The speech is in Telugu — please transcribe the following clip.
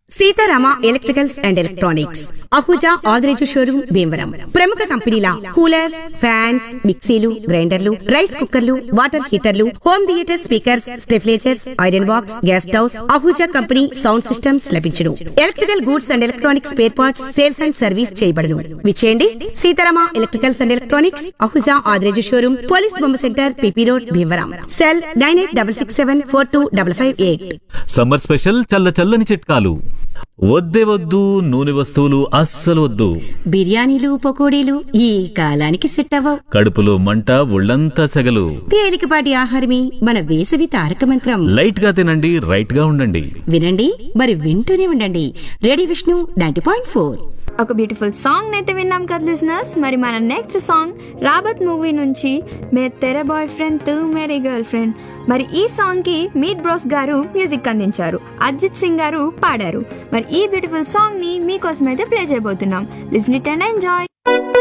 Sitarama electricals and electronics Ahuja Adireju showroom Bhimavaram ప్రముఖ కంపెనీల కూలర్స్ ఫ్యాన్స్ మిక్సీలు గ్రైండర్లు రైస్ కుక్కర్లు వాటర్ హీటర్లు home theatre speakers stabilisers iron box gas stoves Ahuja company sound systems లభించును electrical goods and electronics spare parts sales and service చేయబడును విచేయండి Sitarama electricals and electronics Ahuja Adireju showroom police బొమ్మ centre PP road Bhimavaram cell nine eight double six seven four two double five eight summer special చల్ల చల్లని చిట్కాలు వద్దే వద్దు నూనె వస్తువులు అస్సలు వద్దు బిర్యానీలు పకోడీలు ఈ కాలానికి సెట్ అవ్వవు కడుపులో మంట ఒళ్ళంతా సెగలు తేలికపాటి ఆహారమే మన వేసవి తారక మంత్రం లైట్ గా తినండి రైట్ గా ఉండండి వినండి మరి వింటూనే ఉండండి radio Vishnu ninety point four ఒక బ్యూటిఫుల్ సాంగ్ అయితే విన్నాం కదా లిజనర్స్ మరి మన నెక్స్ట్ సాంగ్ రాబత్ మూవీ నుంచి మే తెరే బాయ్ ఫ్రెండ్ తూ మేరీ గర్ల్ ఫ్రెండ్ మరి ఈ సాంగ్ కి మీట్ బ్రోస్ గారు మ్యూజిక్ అందించారు అజిత్ సింగ్ గారు పాడారు మరి ఈ బ్యూటిఫుల్ సాంగ్ ని మీకోసం అయితే ప్లే చేయబోతున్నాం లిజన్ ఇట్ అండ్ ఎంజాయ్